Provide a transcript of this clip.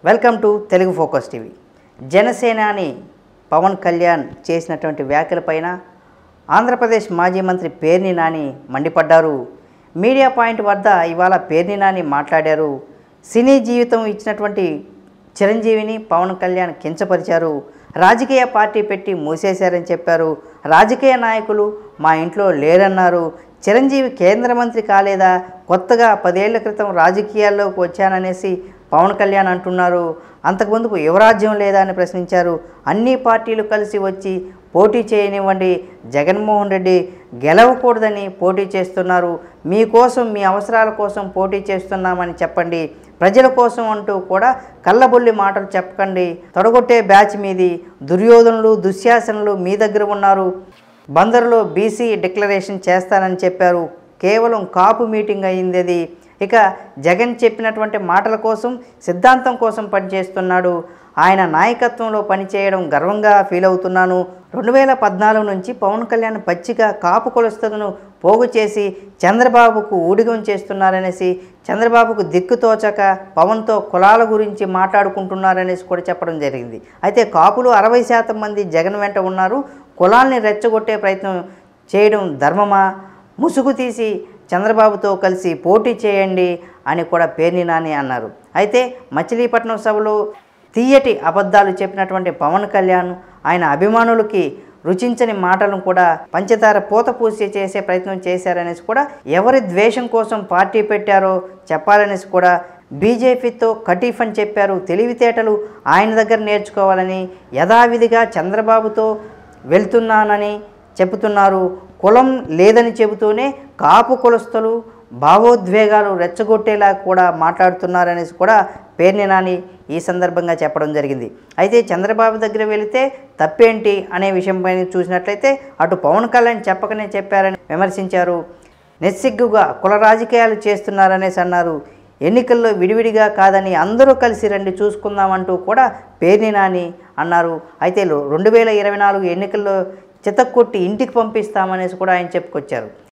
welcome to Telugu focus TV జనసేనాని పవన్ కళ్యాణ్ చేసినటువంటి వ్యాఖ్యలపైన ఆంధ్రప్రదేశ్ మాజీ మంత్రి పేర్ని నాని మండిపడ్డారు మీడియా పాయింట్ వద్ద ఇవాళ పేర్ని నాని మాట్లాడారు సినీ జీవితం ఇచ్చినటువంటి చిరంజీవిని పవన్ కళ్యాణ్ కించపరిచారు రాజకీయ పార్టీ పెట్టి మూసేశారని చెప్పారు రాజకీయ నాయకులు మా ఇంట్లో లేరన్నారు చిరంజీవి కేంద్ర మంత్రి కాలేదా కొత్తగా పదేళ్ల క్రితం రాజకీయాల్లోకి వచ్చాననేసి పవన్ కళ్యాణ్ అంటున్నారు అంతకుముందుకు యువరాజ్యం లేదా అని ప్రశ్నించారు అన్ని పార్టీలు కలిసి వచ్చి పోటీ చేయనివ్వండి జగన్మోహన్ రెడ్డి గెలవకూడదని పోటీ చేస్తున్నారు మీకోసం మీ అవసరాల కోసం పోటీ చేస్తున్నామని చెప్పండి ప్రజల కోసం అంటూ కూడా కళ్ళబొల్లి మాటలు చెప్పకండి తొడగొట్టే బ్యాచ్ మీది దుర్యోధనులు దుశ్శాసనులు మీ దగ్గర ఉన్నారు బందరులో బీసీ డిక్లరేషన్ చేస్తానని చెప్పారు కేవలం కాపు మీటింగ్ అయింది అది ఇక జగన్ చెప్పినటువంటి మాటల కోసం సిద్ధాంతం కోసం పనిచేస్తున్నాడు ఆయన నాయకత్వంలో పనిచేయడం గర్వంగా ఫీల్ అవుతున్నాను రెండు వేల పద్నాలుగు నుంచి పవన్ కళ్యాణ్ పచ్చిగా కాపు కొలుస్తను పోగు చేసి చంద్రబాబుకు ఊడిగం చేస్తున్నారనేసి చంద్రబాబుకు దిక్కు తోచక పవన్తో కులాల గురించి మాట్లాడుకుంటున్నారనేసి కూడా చెప్పడం జరిగింది అయితే కాపులు అరవై శాతం మంది జగన్ వెంట ఉన్నారు కులాల్ని రెచ్చగొట్టే ప్రయత్నం చేయడం ధర్మమా ముసుగు తీసి చంద్రబాబుతో కలిసి పోటీ చేయండి అని కూడా పేర్ని నాని అన్నారు అయితే మచిలీపట్నం సభలో తీయటి అబద్ధాలు చెప్పినటువంటి పవన్ కళ్యాణ్ ఆయన అభిమానులకి రుచించని మాటలను కూడా పంచదార పూత పూసి చేసే ప్రయత్నం చేశారనేసి కూడా ఎవరి ద్వేషం కోసం పార్టీ పెట్టారో చెప్పాలనేసి కూడా బీజేపీతో కటీఫ్ అని చెప్పారు తెలివితేటలు ఆయన దగ్గర నేర్చుకోవాలని యథావిధిగా చంద్రబాబుతో వెళ్తున్నానని చెబుతున్నారు కులం లేదని చెబుతూనే కాపు కులస్తులు భావోద్వేగాలు రెచ్చగొట్టేలా కూడా మాట్లాడుతున్నారనేసి కూడా పేర్ని నాని ఈ సందర్భంగా చెప్పడం జరిగింది అయితే చంద్రబాబు దగ్గర వెళితే తప్పేంటి అనే విషయంపై చూసినట్లయితే అటు పవన్ కళ్యాణ్ చెప్పకనే చెప్పారని విమర్శించారు నిస్సిగ్గుగా కుల రాజకీయాలు చేస్తున్నారనేసి అన్నారు ఎన్నికల్లో విడివిడిగా కాదని అందరూ కలిసి రండి చూసుకుందామంటూ కూడా పేర్ని నాని అన్నారు అయితే రెండు వేల ఇరవై నాలుగు ఎన్నికల్లో చితక్కొట్టి ఇంటికి పంపిస్తామనేసి కూడా ఆయన చెప్పుకొచ్చారు